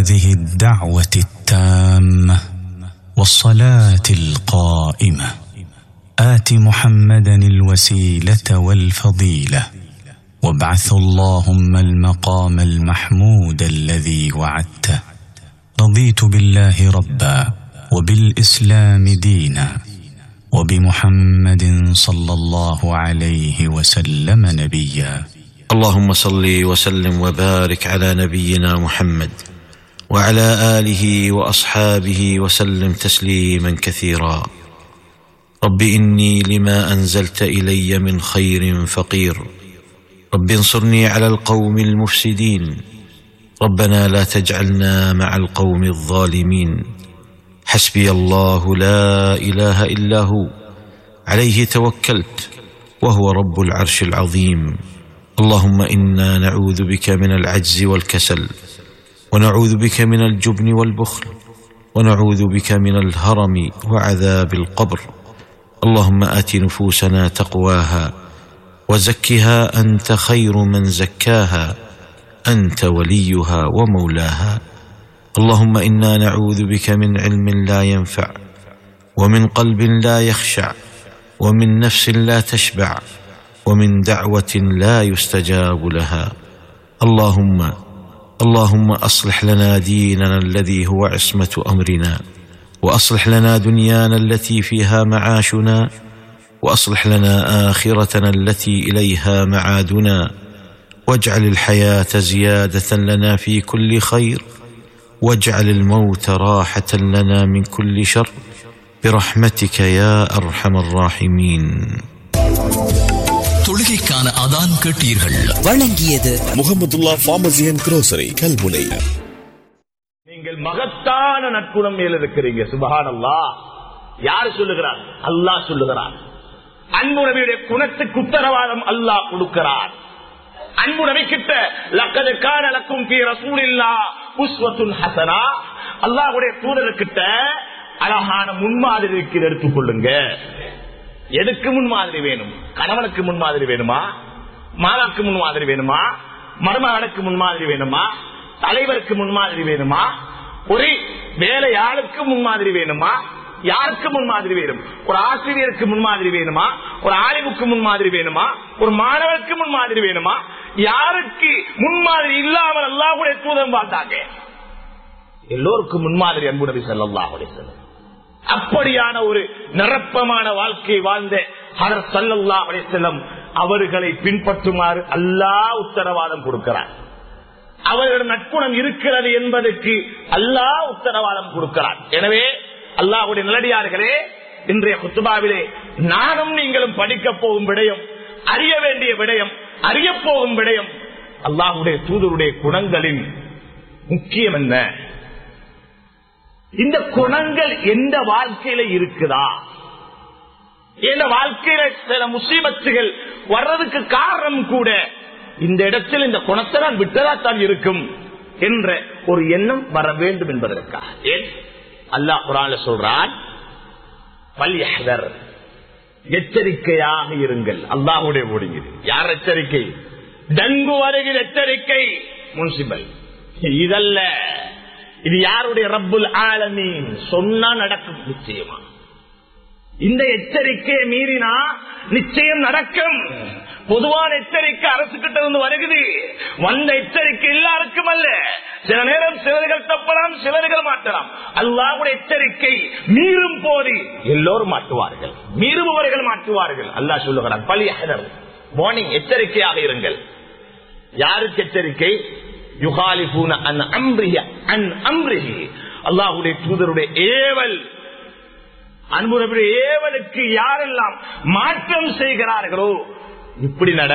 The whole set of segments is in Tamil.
هذه الدعوه التامه والصلاه القائمه ات محمدا الوسيله والفضيله وابعث اللهم المقام المحمود الذي وعدته رضيت بالله ربا وبالاسلام دينا وبمحمد صلى الله عليه وسلم نبيا اللهم صل وسلم وبارك على نبينا محمد وعلى اله واصحابه وسلم تسليما كثيرا رب اني لما انزلت الي من خير فقير رب انصرني على القوم المفسدين ربنا لا تجعلنا مع القوم الظالمين حسبي الله لا اله الا هو عليه توكلت وهو رب العرش العظيم اللهم انا نعوذ بك من العجز والكسل ونعوذ بك من الجبن والبخل ونعوذ بك من الهرم وعذاب القبر اللهم ات نفوسنا تقواها وزكها انت خير من زكاها انت وليها ومولاها اللهم انا نعوذ بك من علم لا ينفع ومن قلب لا يخشع ومن نفس لا تشبع ومن دعوه لا يستجاب لها اللهم اللهم اصلح لنا ديننا الذي هو عصمه امرنا واصلح لنا دنيانا التي فيها معاشنا واصلح لنا اخرتنا التي اليها معادنا واجعل الحياه زياده لنا في كل خير واجعل الموت راحه لنا من كل شر برحمتك يا ارحم الراحمين தொழுகைக்கான அதான் கேட்டீர்கள் வழங்கியது Mohammadullah pharmacy and grocery Kalmunai நீங்கள் மகத்தான நற்குணம் மேல் இருக்கிறீங்க சுபஹானல்லா யார் சொல்லுகிறார் அல்லாஹ் சொல்லுகிறார் அன்பு நபியுடைய குணத்துக்கு உத்தரவாதம் அல்லாஹ் கொடுக்கிறார் அன்பு நபி கிட்ட லக்கது கான லக்கும் பி ரசூலில்லா உஸ்வத்துல் ஹசனா அல்லாஹ்வுடைய தூதர்கிட்ட அழகான முன்மாதிரி இருக்கிற எடுத்துக்கொள்ளுங்க எதுக்கு முன்மாதிரி வேணும் கணவனுக்கு முன்மாதிரி வேணுமா மாதாக்கு முன்மாதிரி வேணுமா மருமகனுக்கு முன்மாதிரி வேணுமா தலைவருக்கு முன்மாதிரி வேணுமா ஒரு வேலையாளுக்கு முன்மாதிரி வேணுமா யாருக்கு முன்மாதிரி வேணும் ஒரு ஆசிரியருக்கு முன்மாதிரி வேணுமா ஒரு ஆலிமுக்கு முன்மாதிரி வேணுமா ஒரு மாணவருக்கு முன்மாதிரி வேணுமா யாருக்கு முன்மாதிரி இல்லாமல் அல்லாஹுடைய தூதம் பார்த்தாங்க எல்லோருக்கும் முன்மாதிரி அன்புடவி செல்லல்லாஹுடைய செல்லும் அப்படியான ஒரு நிரப்பமான வாழ்க்கை வாழ்ந்த ஹரர் சல்லல்லா செல்லம் அவர்களை பின்பற்றுமாறு அல்லாஹ் உத்தரவாதம் கொடுக்கிறார் அவர்கள் நட்புணம் இருக்கிறது என்பதற்கு அல்லாஹ் உத்தரவாதம் கொடுக்கிறார் எனவே அல்லாஹுடைய நிலடியார்களே இன்றைய குத்துபாவிலே நானும் நீங்களும் படிக்க போகும் விடயம் அறிய வேண்டிய விடயம் அறிய போகும் விடயம் அல்லாஹுடைய தூதருடைய குணங்களின் முக்கியம் என்ன இந்த குணங்கள் எந்த வாழ்க்கையில இருக்குதா எந்த வாழ்க்கையில சில முசீபத்துகள் வர்றதுக்கு காரணம் கூட இந்த இடத்தில் இந்த குணத்தை நான் விட்டதாத்தான் இருக்கும் என்ற ஒரு எண்ணம் வர வேண்டும் என்பதற்காக ஏன் அல்லாஹ் குரான் சொல்றான் பல்யஹர் எச்சரிக்கையாக இருங்கள் அல்லாஹுடைய ஓடுகிறது யார் எச்சரிக்கை டங்கு வருகிற எச்சரிக்கை முன்சிபல் இதல்ல இது யாருடைய ரப்புல் ஆலமீன் சொன்னா நடக்கும் நிச்சயமா இந்த எச்சரிக்கையை மீறினா நிச்சயம் நடக்கும் பொதுவான எச்சரிக்கை அரசு கிட்ட இருந்து வருகுது வந்த எச்சரிக்கை எல்லாருக்கும் அல்ல சில நேரம் சிலர்கள் தப்பலாம் சிலர்கள் மாட்டலாம் அல்லாவுடைய எச்சரிக்கை மீறும் போது எல்லோரும் மாட்டுவார்கள் மீறுபவர்கள் மாட்டுவார்கள் அல்லாஹ் சொல்லுகிறார் பழி வார்னிங் எச்சரிக்கையாக இருங்கள் யாருக்கு எச்சரிக்கை யுகாலிபூன அன் அம்ரிஹ அன் அம்ரிஹி அல்லாஹுடைய தூதருடைய ஏவல் அன்புடைய ஏவலுக்கு யாரெல்லாம் மாற்றம் செய்கிறார்களோ இப்படி நட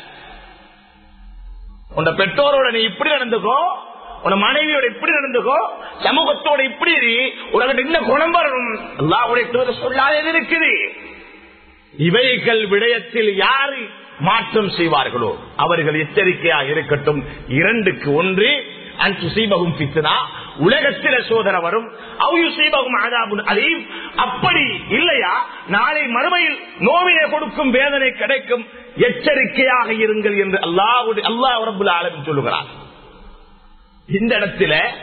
உன் பெற்றோரோட நீ இப்படி நடந்துக்கோ உன் மனைவியோட இப்படி நடந்துக்கோ சமூகத்தோட இப்படி உனக்கு என்ன குணம் வரணும் அல்லாஹுடைய தூதர் சொல்லாதது இருக்குது இவைகள் விடயத்தில் யாரு மாற்றம் செய்வார்களோ அவர்கள் எச்சரிக்கையாக இருக்கட்டும் இரண்டுக்கு ஒன்று அன்புசீபகும் பித்தனா உலகத்தில சோதனை வரும் அவுயுசீபகும் ஆதாபுன் அலீம் அப்படி இல்லையா நாளை மறுமையில் நோவினை கொடுக்கும் வேதனை கிடைக்கும் எச்சரிக்கையாக இருங்கள் என்று அல்லாவுடைய அல்லாஹ் ரபுல் ஆலமின் சொல்லுகிறார் இந்த இடத்துல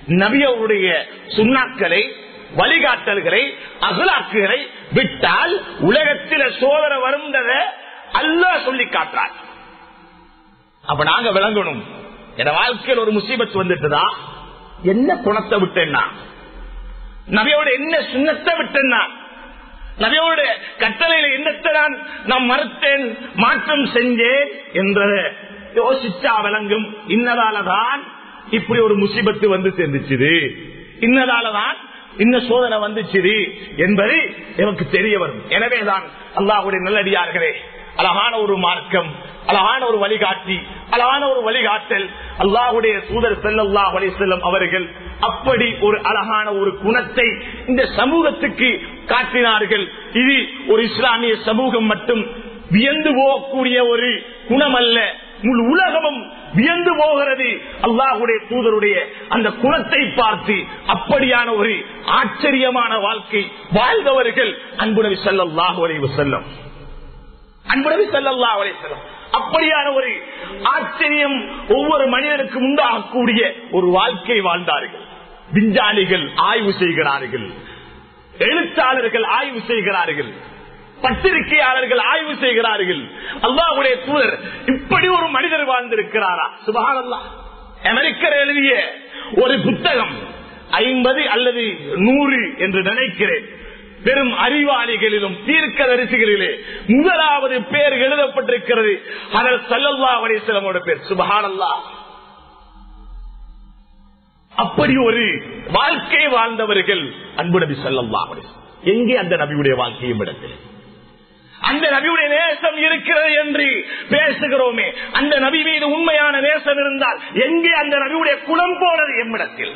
நபியவருடைய சுண்ணாக்களை வழிகாட்டல்களை அகலாக்குகளை விட்டால் உலகத்தில சோதனை வருந்தத அல்ல சொல்லி காட்டுறார் அப்ப நாங்க விளங்கணும் என் வாழ்க்கையில் ஒரு முசீபத் வந்துட்டுதா என்ன குணத்தை விட்டேன்னா நபியோட என்ன சுண்ணத்தை விட்டேன்னா நபியோட கட்டளையில என்னத்தை நான் நான் மறுத்தேன் மாற்றம் செஞ்சேன் என்றத யோசிச்சா விளங்கும் இன்னதாலதான் இப்படி ஒரு முசிபத்து வந்து சேர்ந்துச்சுது இன்னதாலதான் இன்ன சோதனை வந்துச்சுது என்பது எனக்கு தெரிய வரும் எனவேதான் அல்லாஹுடைய நல்லடியார்களே அழகான ஒரு மார்க்கம் அழகான ஒரு வழிகாட்டி அழகான ஒரு வழிகாட்டல் அல்லாஹுடைய தூதர் செல்லல்லாஹ் செல்லும் அவர்கள் அப்படி ஒரு அழகான ஒரு குணத்தை இந்த சமூகத்துக்கு காட்டினார்கள் இது ஒரு இஸ்லாமிய சமூகம் மட்டும் வியந்து போகக்கூடிய ஒரு குணம் அல்ல முழு உலகமும் வியந்து போகிறது அல்லாஹுடைய தூதருடைய அந்த குணத்தை பார்த்து அப்படியான ஒரு ஆச்சரியமான வாழ்க்கை வாழ்ந்தவர்கள் அன்புணவி செல்லல்லாஹு அலைவு செல்லும் அன்புணவி செல்லல்லா அலை செல்லும் அப்படியான ஒரு ஆச்சரியம் ஒவ்வொரு மனிதனுக்கும் உண்டாகக்கூடிய ஒரு வாழ்க்கை வாழ்ந்தார்கள் விஞ்ஞானிகள் ஆய்வு செய்கிறார்கள் எழுத்தாளர்கள் ஆய்வு செய்கிறார்கள் பத்திரிகையாளர்கள் ஆய்வு செய்கிறார்கள் அல்லாவுடைய தூதர் இப்படி ஒரு மனிதர் வாழ்ந்திருக்கிறாரா சுபகானல்லா அமெரிக்கர் எழுதிய ஒரு புத்தகம் ஐம்பது அல்லது நூறு என்று நினைக்கிறேன் பெரும் அறிவாளிகளிலும் தீர்க்க தரிசிகளிலே முதலாவது பேர் எழுதப்பட்டிருக்கிறது அதல் சல்லல்லா அலிஸ்லமோட பேர் சுபஹானல்லா அப்படி ஒரு வாழ்க்கை வாழ்ந்தவர்கள் அன்பு நபி சல்லல்லா எங்கே அந்த நபியுடைய வாழ்க்கையும் இடத்தில் அந்த நபியுடைய நேசம் இருக்கிறது என்று பேசுகிறோமே அந்த நபி மீது உண்மையான நேசம் இருந்தால் எங்கே அந்த நபியுடைய குணம் போனது எம்மிடத்தில்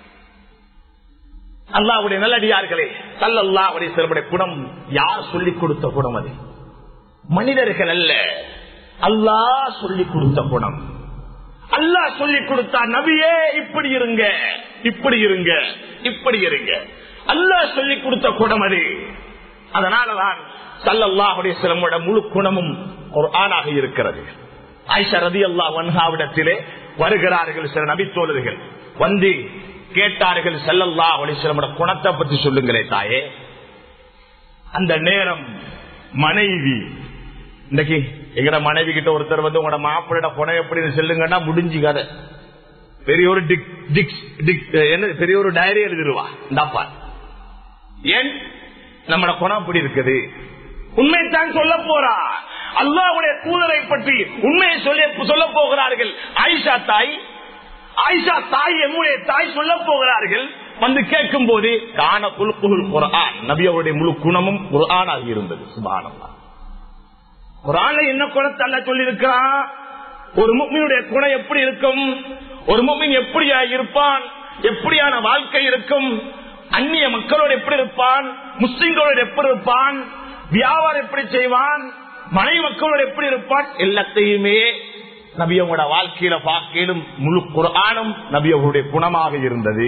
அல்லாவுடைய நல்லடியார்களே சல்லல்லா உடைய சிலருடைய குணம் யார் சொல்லிக் கொடுத்த குணம் அது மனிதர்கள் அல்ல அல்லாஹ் சொல்லிக் கொடுத்த குணம் அல்லாஹ் சொல்லிக் கொடுத்தா நபியே இப்படி இருங்க இப்படி இருங்க இப்படி இருங்க அல்லாஹ் சொல்லிக் கொடுத்த குணம் அது அதனாலதான் சல்லல்லாஹுடைய சிலமுடைய முழு குணமும் ஒரு ஆணாக இருக்கிறது ஆயிஷா ரதி அல்லா வன்ஹாவிடத்திலே வருகிறார்கள் சில நபித்தோழர்கள் வந்து கேட்டார்கள் செல்லல்லா ஒளிசிலமுட குணத்தை பத்தி சொல்லுங்களே தாயே அந்த நேரம் மனைவி இன்னைக்கு எங்கட மனைவி கிட்ட ஒருத்தர் வந்து உங்களோட மாப்பிள்ளோட குணம் எப்படின்னு சொல்லுங்கன்னா முடிஞ்சு கதை பெரிய ஒரு டிக் டிக் டிக் என்ன பெரிய ஒரு டைரி எழுதிருவா இந்தாப்பா ஏன் நம்மட குணம் அப்படி இருக்குது உண்மைத்தான் சொல்ல போறா அல்லாவுடைய தூதரை பற்றி உண்மையை சொல்ல சொல்ல போகிறார்கள் ஆயிஷா தாய் ஆயிஷா தாய் எம்முடைய தாய் சொல்ல போகிறார்கள் வந்து கேட்கும் போது காண குல்குல் குரான் நபி அவருடைய முழு குணமும் குரானாக இருந்தது சுபானம்மா குரான என்ன குணத்தை அல்ல சொல்லியிருக்கிறான் ஒரு முக்மினுடைய குணம் எப்படி இருக்கும் ஒரு முக்மின் எப்படியா இருப்பான் எப்படியான வாழ்க்கை இருக்கும் அந்நிய மக்களோடு எப்படி இருப்பான் முஸ்லிம்களோடு எப்படி இருப்பான் வியாபாரம் எப்படி செய்வான் மனைவி மக்களோடு எப்படி இருப்பான் எல்லாத்தையுமே நபியவங்களோட வாழ்க்கையில பார்க்கலும் முழு குரானும் நபியவர்களுடைய குணமாக இருந்தது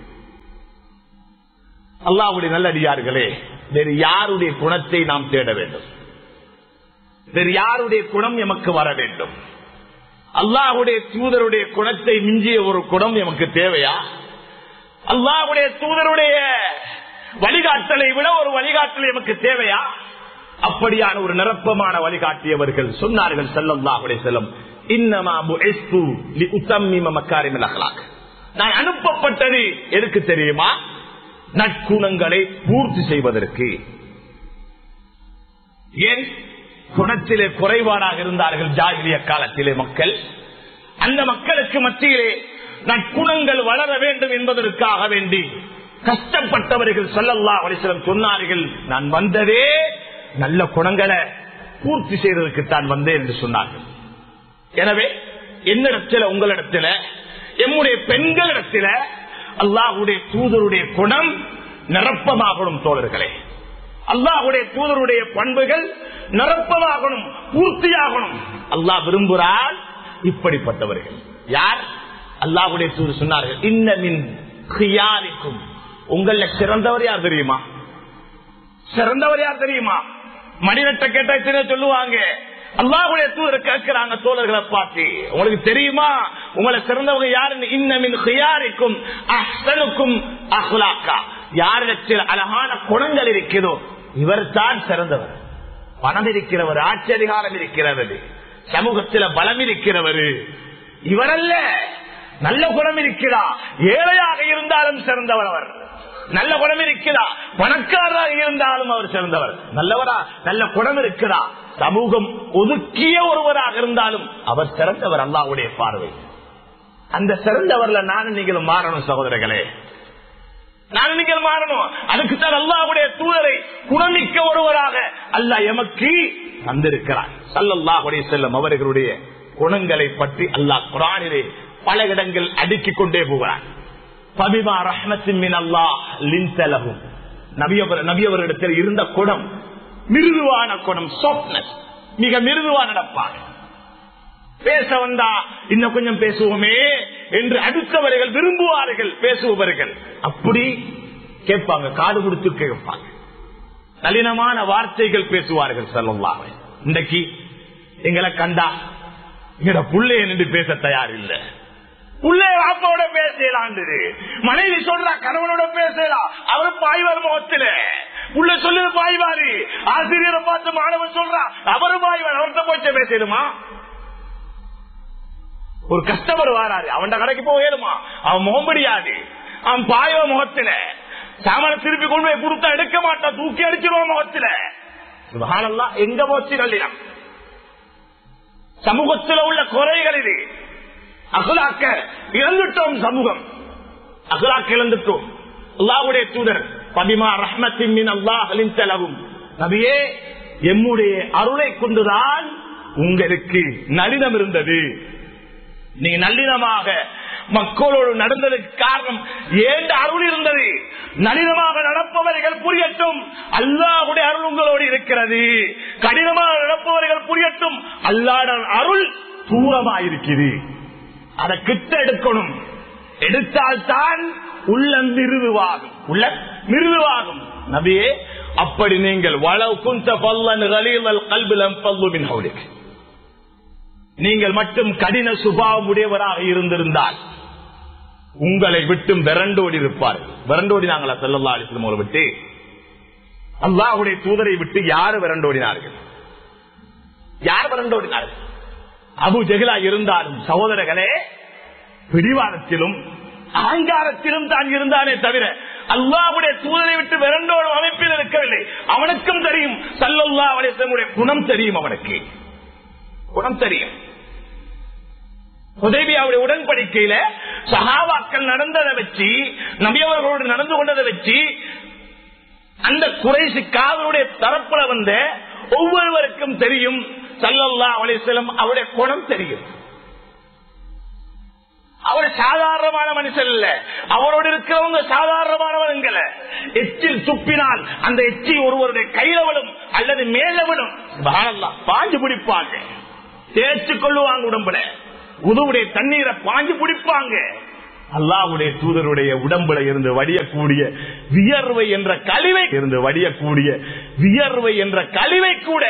அல்லாவுடைய நல்லடியார்களே வேறு யாருடைய குணத்தை நாம் தேட வேண்டும் வேறு யாருடைய குணம் எமக்கு வர வேண்டும் அல்லாஹுடைய தூதருடைய குணத்தை மிஞ்சிய ஒரு குணம் எமக்கு தேவையா அல்லாஹுடைய தூதருடைய வழிகாட்டலை விட ஒரு வழிகாட்டல் எமக்கு தேவையா அப்படியான ஒரு நிரப்பமான வழிகாட்டியவர்கள் சொன்னார்கள் செல்லல்லாஹுடைய செல்லம் நான் அனுப்பப்பட்டது எதுக்கு தெரியுமா நற்குணங்களை பூர்த்தி செய்வதற்கு ஏன் குணத்திலே குறைபாடாக இருந்தார்கள் ஜாகிரிய காலத்திலே மக்கள் அந்த மக்களுக்கு மத்தியிலே நற்குணங்கள் வளர வேண்டும் என்பதற்காக வேண்டி கஷ்டப்பட்டவர்கள் சொல்லல்லா வலிசலம் சொன்னார்கள் நான் வந்ததே நல்ல குணங்களை பூர்த்தி செய்வதற்கு தான் வந்தேன் என்று சொன்னார்கள் எனவே என்னிடத்துல உங்களிடத்துல எம்முடைய பெண்களிடத்துல அல்லாஹுடைய தூதருடைய குணம் நிரப்பமாகணும் தோழர்களே அல்லாஹுடைய தூதருடைய பண்புகள் நிரப்பமாகணும் பூர்த்தியாகணும் அல்லாஹ் விரும்புகிறார் இப்படிப்பட்டவர்கள் யார் அல்லாஹுடைய தூதர் சொன்னார்கள் இன்னமின் கியாரிக்கும் உங்கள சிறந்தவர் யார் தெரியுமா சிறந்தவர் யார் தெரியுமா மனிதட்ட கேட்ட சொல்லுவாங்க அல்லாஹுடைய தூதர் கேட்கிறாங்க தோழர்களை பார்த்து உங்களுக்கு தெரியுமா உங்களை சிறந்தவங்க யாருன்னு இன்னமின் ஹியாரிக்கும் அஹ்சனுக்கும் அஹ்லாக்கா யாரிடத்தில் அழகான குணங்கள் இருக்கிறதோ இவர் தான் சிறந்தவர் பணம் இருக்கிறவர் ஆட்சி அதிகாரம் இருக்கிறவர் சமூகத்தில் பலம் இருக்கிறவர் இவரல்ல நல்ல குணம் இருக்கிறா ஏழையாக இருந்தாலும் சிறந்தவர் அவர் நல்ல குணம் இருக்கிறா பணக்காரராக இருந்தாலும் அவர் சிறந்தவர் நல்லவரா நல்ல குணம் இருக்கிறா சமூகம் ஒதுக்கிய ஒருவராக இருந்தாலும் அவர் சிறந்தவர் அல்லாவுடைய பார்வை அந்த சிறந்தவர்ல நானும் நீங்களும் மாறணும் சகோதரர்களே நான் நீங்கள் மாறணும் அதுக்கு தான் அல்லாவுடைய தூதரை குணமிக்க ஒருவராக அல்லாஹ் எமக்கு தந்திருக்கிறார் சல்லல்லாஹுடைய செல்லும் அவர்களுடைய குணங்களை பற்றி அல்லாஹ் குரானிலே பல இடங்கள் அடுக்கிக் கொண்டே போகிறார் பபிமா ரஹ்மத்தின் மின் அல்லாஹ் லின்சலகும் நபியவர் நபியவரிடத்தில் இருந்த குணம் மிருதுவான குணம் சாஃப்ட்னஸ் மிக மிருதுவா நடப்பாங்க பேச வந்தா இன்னும் கொஞ்சம் பேசுவோமே என்று அடுத்தவர்கள் விரும்புவார்கள் பேசுபவர்கள் அப்படி கேட்பாங்க காது கொடுத்து கேட்பாங்க நளினமான வார்த்தைகள் பேசுவார்கள் சொல்லலாம் இன்றைக்கு எங்களை கண்டா எங்கட புள்ளைய நின்று பேச தயார் இல்ல புள்ளைய வாப்பாவோட பேசலாம் மனைவி சொல்றா கணவனோட பேசலாம் அவரு பாய்வார் முகத்துல உள்ள சொல்லுது பாய்வாரு ஆசிரியரை பார்த்து மாணவன் சொல்றா அவரு பாய்வார் அவர்கிட்ட போய் பேசலுமா ஒரு கஸ்டமர் வராரு அவன் கடைக்கு போகலுமா அவன் முகம் முடியாது அவன் பாயவ முகத்துல சாமான திருப்பி கொண்டு போய் கொடுத்தா எடுக்க மாட்டான் தூக்கி அடிச்சிருவான் முகத்துல சுபஹானல்லாஹ், எங்க போச்சு கல்யாணம் சமூகத்தில் உள்ள குறைகள் இது அகலாக்க இழந்துட்டோம் சமூகம் அகலாக்க இழந்துட்டோம் அல்லாவுடைய தூதர் பதிமா ரஹ்மத்தின் மின் அல்லாஹலின் செலவும் நபியே எம்முடைய அருளை கொண்டுதான் உங்களுக்கு நளினம் இருந்தது நீ நல்லினமாக மக்களோடு நடந்ததுக்கு காரணம் ஏண்ட அருள் இருந்தது நளினமாக நடப்பவர்கள் புரியட்டும் அல்லாஹுடைய அருள் உங்களோடு இருக்கிறது கடினமாக நடப்பவர்கள் புரியட்டும் அல்லாட அருள் தூரமாயிருக்குது அதை கிட்ட எடுக்கணும் எடுத்தால்தான் உள்ள மிருதுவாகும் உள்ள மிருதுவாகும் நபியே அப்படி நீங்கள் வளவு குந்த பல்லன் கல்விலம் பல்லுமின் ஹவுலிக்கு நீங்கள் மட்டும் கடின சுபாவம் உடையவராக இருந்திருந்தால் உங்களை விட்டும் விரண்டோடி இருப்பார் விரண்டோடி நாங்களா செல்லல்லா அலிஸ்லம் விட்டு அல்லாஹுடைய தூதரை விட்டு யாரு விரண்டோடினார்கள் யார் விரண்டோடினார்கள் அபு ஜெகிலா இருந்தாலும் சகோதரர்களே பிடிவாதத்திலும் அகங்காரத்திலும் தான் இருந்தானே தவிர அல்லாவுடைய தூதரை விட்டு விரண்டோடும் அமைப்பில் இருக்கவில்லை அவனுக்கும் தெரியும் சல்லல்லா அலிஸ்லமுடைய குணம் தெரியும் அவனுக்கு குணம் தெரியும் உதவியாவுடைய உடன்படிக்கையில சகாவாக்கள் நடந்ததை வச்சு நபியவர்களோடு நடந்து கொண்டதை வச்சு அந்த குறைசி காவலுடைய தரப்புல வந்த ஒவ்வொருவருக்கும் தெரியும் சல்லல்லா அலிசலம் அவருடைய குணம் தெரியும் அவர் சாதாரணமான மனுஷன் இல்ல அவரோடு இருக்கிறவங்க சாதாரணமானவங்கள எச்சில் துப்பினால் அந்த எச்சி ஒருவருடைய கையில விடும் அல்லது மேல விடும் சுப்ஹானல்லாஹ், பாஞ்சு பிடிப்பாங்க தேய்ச்சு கொள்ளுவாங்க உடம்புல உதவுடைய தண்ணீரை பாஞ்சு பிடிப்பாங்க அல்லாவுடைய தூதருடைய உடம்புல இருந்து வடியக்கூடிய வியர்வை என்ற கழிவை இருந்து வடியக்கூடிய வியர்வை என்ற கழிவை கூட